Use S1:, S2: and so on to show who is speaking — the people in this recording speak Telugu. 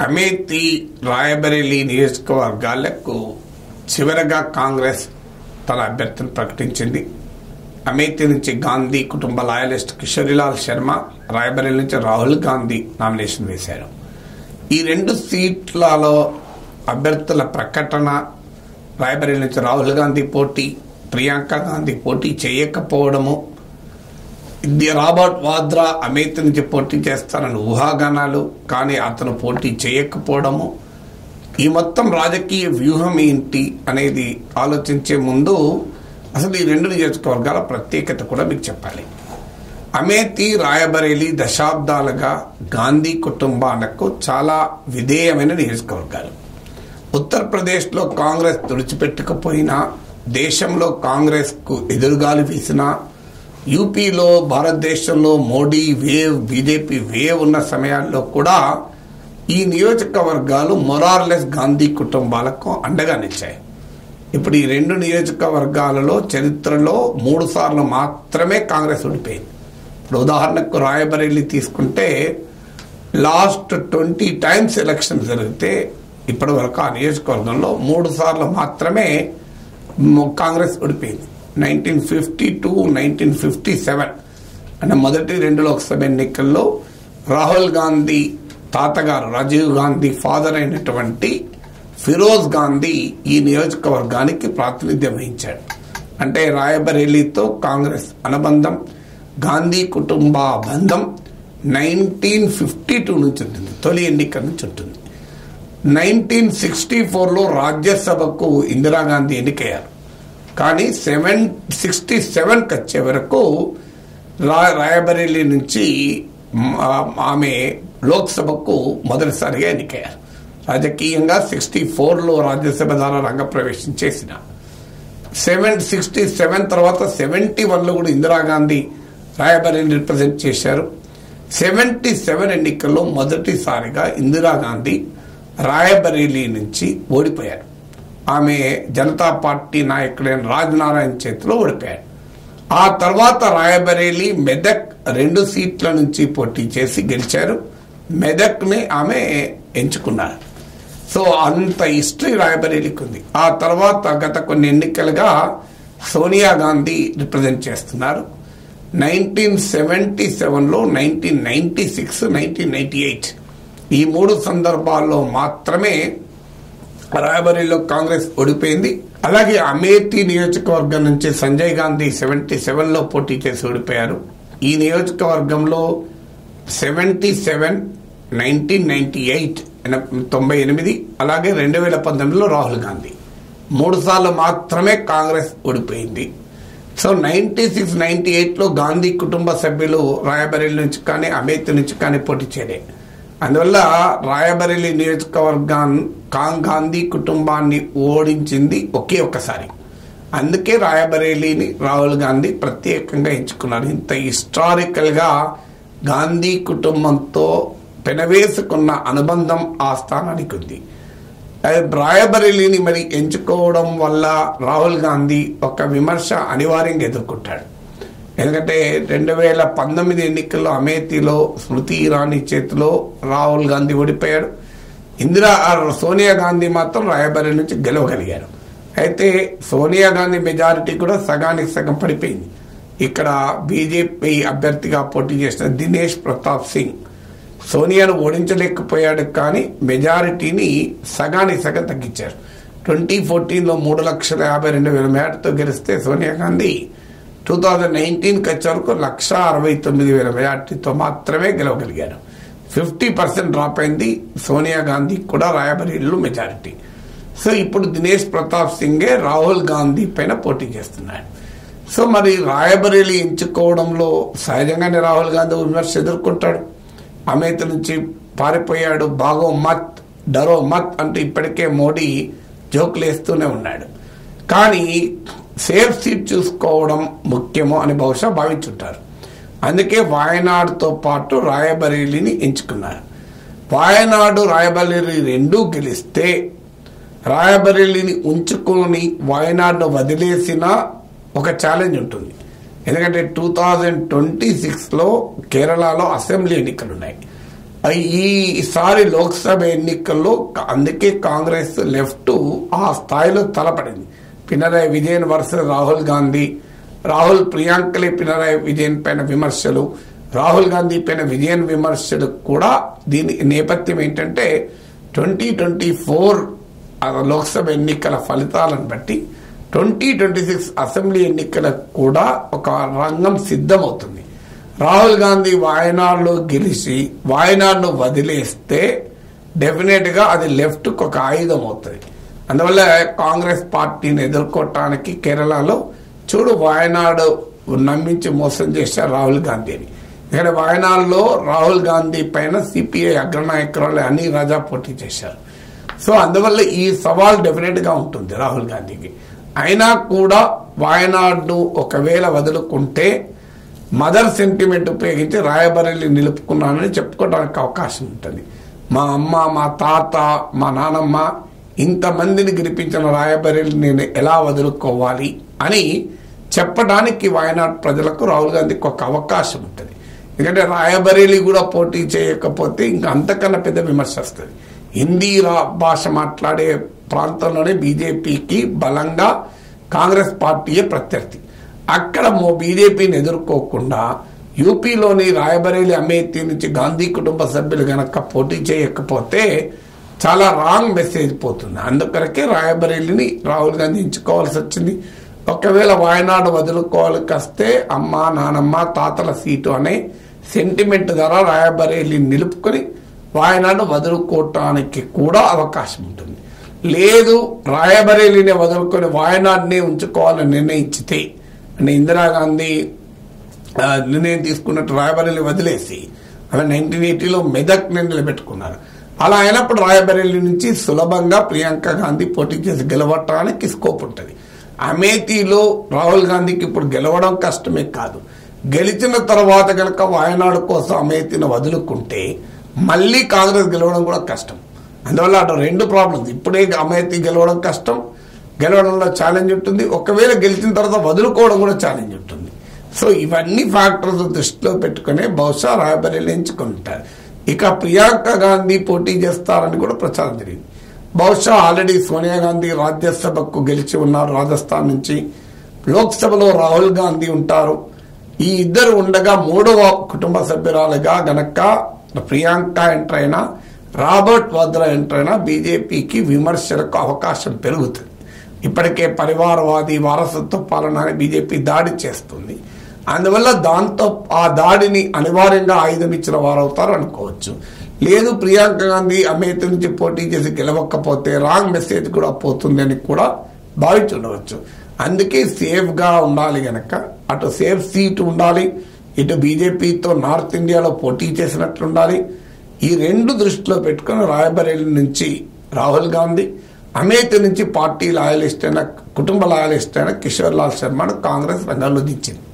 S1: అమేథీ రాయబరేలీ నియోజకవర్గాలకు చివరగా కాంగ్రెస్ తన అభ్యర్థిని ప్రకటించింది అమేథీ నుంచి గాంధీ కుటుంబ లాయలిస్ట్ కిషోరిలాల్ శర్మ రాయబరేలీ నుంచి రాహుల్ గాంధీ నామినేషన్ వేశారు ఈ రెండు సీట్లలో అభ్యర్థుల ప్రకటన రాయబరేలీ నుంచి రాహుల్ గాంధీ పోటీ ప్రియాంక గాంధీ పోటీ చేయకపోవడము ఇది రాబర్ట్ వాద్రా అమేథీ నుంచి పోటీ చేస్తారని ఊహాగానాలు కానీ అతను పోటీ చేయకపోవడము ఈ మొత్తం రాజకీయ వ్యూహం ఏంటి అనేది ఆలోచించే ముందు అసలు ఈ రెండు నియోజకవర్గాల ప్రత్యేకత కూడా మీకు చెప్పాలి అమేథీ రాయబరేలీ దశాబ్దాలుగా గాంధీ కుటుంబాలకు చాలా విధేయమైన నియోజకవర్గాలు ఉత్తరప్రదేశ్లో కాంగ్రెస్ తుడిచిపెట్టకపోయినా దేశంలో కాంగ్రెస్కు ఎదురుగాలి వీసినా యూపీలో భారతదేశంలో మోడీ వేవ్ బీజేపీ వేవ్ ఉన్న సమయాల్లో కూడా ఈ నియోజకవర్గాలు మొరార్లెస్ గాంధీ కుటుంబాలకు అండగా నిచ్చాయి ఇప్పుడు ఈ రెండు నియోజకవర్గాలలో చరిత్రలో మూడు సార్లు మాత్రమే కాంగ్రెస్ ఓడిపోయింది ఇప్పుడు ఉదాహరణకు రాయబరేలీ తీసుకుంటే లాస్ట్ ట్వంటీ టైమ్స్ ఎలక్షన్ జరిగితే ఇప్పటి వరకు ఆ నియోజకవర్గంలో మూడు సార్లు మాత్రమే మ- కాంగ్రెస్ ఓడిపోయింది nineteen fifty two nineteen fifty seven అంటే మొదటి రెండు లోక్సభ ఎన్నికల్లో రాహుల్ గాంధీ తాతగారు రాజీవ్ గాంధీ ఫాదర్ అయినటువంటి ఫిరోజ్ గాంధీ ఈ నియోజకవర్గానికి ప్రాతినిధ్యం వహించాడు అంటే రాయబరేలీతో కాంగ్రెస్ అనుబంధం గాంధీ కుటుంబ బంధం నైన్టీన్ ఫిఫ్టీ టూ నుంచి ఉంటుంది తొలి ఎన్నిక నుంచి ఉంటుంది నైన్టీన్ సిక్స్టీ ఫోర్లో రాజ్యసభకు ఇందిరాగాంధీ ఎన్నికయ్యారు కానీ సెవెన్ సిక్స్టీ సెవెన్కి వచ్చే వరకు రా రాయబరేలీ నుంచి మ- ఆమె లోక్సభకు మొదటిసారిగా ఎన్నికయ్యారు రాజకీయంగా సిక్స్టీ ఫోర్లో రాజ్యసభ ద్వారా రంగప్రవేశం చేసిన సెవెన్ సిక్స్టీ సెవెన్ తర్వాత సెవెంటీ వన్లో కూడా ఇందిరాగాంధీ రాయబరేలీ రిప్రజెంట్ చేశారు సెవెంటీ సెవెన్ ఎన్నికల్లో మొదటిసారిగా ఇందిరాగాంధీ రాయబరేలీ నుంచి ఓడిపోయారు ఆమె జనతా పార్టీ నాయకుడైన రాజ్ నారాయణ్ చేతిలో ఓడిపోయారు ఆ తర్వాత రాయబరేలీ మెదక్ రెండు సీట్ల నుంచి పోటీ చేసి గెలిచారు మెదక్ని ఆమె ఎంచుకున్నారు సో అంత హిస్టరీ రాయబరేలీకి ఉంది ఆ తర్వాత గత కొన్ని ఎన్నికలుగా సోనియా గాంధీ రిప్రజెంట్ చేస్తున్నారు నైన్టీన్ సెవెంటీ సెవెన్లో nineteen ninety six nineteen ninety eight ఈ మూడు సందర్భాల్లో మాత్రమే రాయబరేలీలో కాంగ్రెస్ ఓడిపోయింది అలాగే అమేఠీ నియోజకవర్గం నుంచి సంజయ్ గాంధీ సెవెంటీ సెవెన్లో పోటీ చేసి ఓడిపోయారు ఈ నియోజకవర్గంలో seventy seven nineteen ninety eight తొంభై ఎనిమిది అలాగే రెండు వేల పంతొమ్మిదిలో రాహుల్ గాంధీ మూడు సార్లు మాత్రమే కాంగ్రెస్ ఓడిపోయింది సో నైన్టీ సిక్స్ నైన్టీ ఎయిట్లో గాంధీ కుటుంబ సభ్యులు రాయబరేలీ నుంచి కానీ అమేథీ నుంచి కానీ పోటీ చేయలే అందువల్ల రాయబరేలీ నియోజకవర్గాన్ని కాంగ్ గాంధీ కుటుంబాన్ని ఓడించింది ఒకే ఒక్కసారి అందుకే రాయబరేలీని రాహుల్ గాంధీ ప్రత్యేకంగా ఎంచుకున్నారు ఇంత హిస్టారికల్ గా గాంధీ కుటుంబంతో పెనవేసుకున్న అనుబంధం ఆ స్థానానికి ఉంది అది రాయబరేలీని మరి ఎంచుకోవడం వల్ల రాహుల్ గాంధీ ఒక విమర్శ అనివార్యంగా ఎదుర్కొంటాడు ఎందుకంటే రెండు వేల పంతొమ్మిది ఎన్నికల్లో అమేథీలో స్మృతి ఇరానీ చేతిలో రాహుల్ గాంధీ ఓడిపోయాడు ఇందిరా ఆ సోనియా గాంధీ మాత్రం రాయబరేలీ నుంచి గెలవగలిగారు అయితే సోనియా గాంధీ మెజారిటీ కూడా సగానికి సగం పడిపోయింది ఇక్కడ బీజేపీ అభ్యర్థిగా పోటీ చేసిన దినేష్ ప్రతాప్ సింగ్ సోనియాను ఓడించలేకపోయాడు కానీ మెజారిటీని సగానికి సగం తగ్గించారు ట్వంటీ ఫోర్టీన్లో మూడు లక్షల యాభై రెండు వేల మేటతో గెలిస్తే సోనియా గాంధీ టూ థౌజండ్ నైన్టీన్కి వచ్చే వరకు లక్ష అరవై తొమ్మిది వేల మెజార్టీతో మాత్రమే గెలవగలిగారు ఫిఫ్టీ పర్సెంట్ డ్రాప్ అయింది సోనియా గాంధీ కూడా రాయబరేలీలో మెజారిటీ సో ఇప్పుడు దినేష్ ప్రతాప్ సింగే రాహుల్ గాంధీ పైన పోటీ చేస్తున్నాడు సో మరి రాయబరేలీ ఎంచుకోవడంలో సహజంగానే రాహుల్ గాంధీ విమర్శ ఎదుర్కొంటాడు అమేత నుంచి పారిపోయాడు బాగో మత్ డరో మత్ అంటూ ఇప్పటికే మోడీ జోకులు వేస్తూనే ఉన్నాడు కానీ సేఫ్ సీట్ చూసుకోవడం ముఖ్యమో అని బహుశా భావించుంటారు అందుకే వాయనాడుతో పాటు రాయబరేలీని ఎంచుకున్నారు వాయనాడు రాయబరేలీ రెండూ గెలిస్తే రాయబరేలీని ఉంచుకొని వాయనాడును వదిలేసిన ఒక ఛాలెంజ్ ఉంటుంది ఎందుకంటే టూ థౌజండ్ ట్వంటీ సిక్స్లో కేరళలో అసెంబ్లీ ఎన్నికలు ఉన్నాయి ఈసారి లోక్సభ ఎన్నికల్లో అందుకే కాంగ్రెస్ లెఫ్ట్ ఆ స్థాయిలో తలపడింది పినరాయి విజయన్ వర్సెస్ రాహుల్ గాంధీ రాహుల్ ప్రియాంకలే పినరాయి విజయన్ పైన విమర్శలు రాహుల్ గాంధీ పైన విజయన్ విమర్శలు కూడా దీని నేపథ్యం ఏంటంటే ట్వంటీ ట్వంటీ ఫోర్ లోక్సభ ఎన్నికల ఫలితాలను బట్టి ట్వంటీ ట్వంటీ సిక్స్ అసెంబ్లీ ఎన్నికలకు కూడా ఒక రంగం సిద్ధమవుతుంది రాహుల్ గాంధీ వాయనాడులో గెలిచి వాయనాడును వదిలేస్తే డెఫినెట్ గా అది లెఫ్ట్ ఒక ఆయుధం అవుతుంది అందువల్ల కాంగ్రెస్ పార్టీని ఎదుర్కోవటానికి కేరళలో చూడు వాయనాడు నమ్మించి మోసం చేశారు రాహుల్ గాంధీని ఇక్కడ వాయనాడులో రాహుల్ గాంధీ పైన సిపిఐ అగ్రనాయకురాలు అని రాజా పోటీ చేశారు సో అందువల్ల ఈ సవాల్ డెఫినెట్ గా ఉంటుంది రాహుల్ గాంధీకి అయినా కూడా వాయనాడును ఒకవేళ వదులుకుంటే మదర్ సెంటిమెంట్ ఉపయోగించి రాయబరేలి నిలుపుకున్నానని చెప్పుకోవడానికి అవకాశం ఉంటుంది మా అమ్మ మా తాత మా నానమ్మ ఇంతమందిని గెలిపించిన రాయబరేలి నేను ఎలా వదులుకోవాలి అని చెప్పడానికి వాయనాడ్ ప్రజలకు రాహుల్ గాంధీకి ఒక అవకాశం ఉంటుంది ఎందుకంటే రాయబరేలి కూడా పోటీ చేయకపోతే ఇంకా అంతకన్నా పెద్ద విమర్శ వస్తుంది హిందీ రా- భాష మాట్లాడే ప్రాంతంలోనే బీజేపీకి బలంగా కాంగ్రెస్ పార్టీయే ప్రత్యర్థి అక్కడ మో బీజేపీని ఎదుర్కోకుండా యూపీలోని రాయబరేలి అమేథీ నుంచి గాంధీ కుటుంబ సభ్యులు గనక పోటీ చేయకపోతే చాలా రాంగ్ మెసేజ్ పోతుంది అందుకొరకే రాయబరేలిని రాహుల్ గాంధీ ఎంచుకోవాల్సి వచ్చింది ఒకవేళ వాయనాడు వదులుకోవాలి వస్తే అమ్మ నానమ్మ తాతల సీటు అనే సెంటిమెంట్ ద్వారా రాయబరేలి నిలుపుకొని వాయనాడు వదులుకోవటానికి కూడా అవకాశం ఉంటుంది లేదు రాయబరేలిని వదులుకొని వాయనాడునే ఉంచుకోవాలని నిర్ణయించితే అంటే ఇందిరాగాంధీ ఆ, నిర్ణయం తీసుకున్నట్టు రాయబరేలి వదిలేసి ఆమె నైన్టీన్ ఎయిటీలో మెదక్ నిలబెట్టుకున్నారు అలా అయినప్పుడు రాయబరేలి నుంచి సులభంగా ప్రియాంక గాంధీ పోటీ చేసి గెలవటానికి స్కోప్ ఉంటుంది అమేథీలో రాహుల్ గాంధీకి ఇప్పుడు గెలవడం కష్టమే కాదు గెలిచిన తర్వాత కనుక వాయనాడు కోసం అమేథీని వదులుకుంటే మళ్ళీ కాంగ్రెస్ గెలవడం కూడా కష్టం అందువల్ల అటు రెండు ప్రాబ్లమ్స్ ఇప్పుడే అమేథీ గెలవడం కష్టం గెలవడంలో ఛాలెంజ్ ఉంటుంది ఒకవేళ గెలిచిన తర్వాత వదులుకోవడం కూడా ఛాలెంజ్ ఉంటుంది సో ఇవన్నీ ఫ్యాక్టర్స్ దృష్టిలో పెట్టుకునే బహుశా రాయబరేలి ఎంచుకుంటారు ఇక ప్రియాంక గాంధీ పోటీ చేస్తారని కూడా ప్రచారం జరిగింది బహుశా ఆల్రెడీ సోనియా గాంధీ రాజ్యసభకు గెలిచి ఉన్నారు రాజస్థాన్ నుంచి లోక్సభలో రాహుల్ గాంధీ ఉంటారు ఈ ఇద్దరు ఉండగా మూడవ కుటుంబ సభ్యురాలుగా గనక ప్రియాంక ఎంటర్ అయినా రాబర్ట్ వాద్రా ఎంటర్ అయినా బీజేపీకి విమర్శలకు అవకాశం పెరుగుతుంది ఇప్పటికే పరివారవాది వారసత్వ పాలన అని బీజేపీ దాడి చేస్తుంది అందువల్ల దాంతో ఆ దాడిని అనివార్యంగా ఆయుధం ఇచ్చిన వారు అవుతారు అనుకోవచ్చు లేదు ప్రియాంక గాంధీ అమేథీ నుంచి పోటీ చేసి గెలవకపోతే రాంగ్ మెసేజ్ కూడా పోతుంది అని కూడా భావించి ఉండవచ్చు అందుకే సేఫ్ గా ఉండాలి గనక అటు సేఫ్ సీట్ ఉండాలి ఇటు బీజేపీతో నార్త్ ఇండియాలో పోటీ చేసినట్లు ఉండాలి ఈ రెండు దృష్టిలో పెట్టుకుని రాయబరేలి నుంచి రాహుల్ గాంధీ అమేథీ నుంచి పార్టీ లాయలిస్ట్ అయిన కుటుంబ లాయలిస్ట్ అయిన కిషోర్ లాల్ శర్మను కాంగ్రెస్ రంగంలో దించింది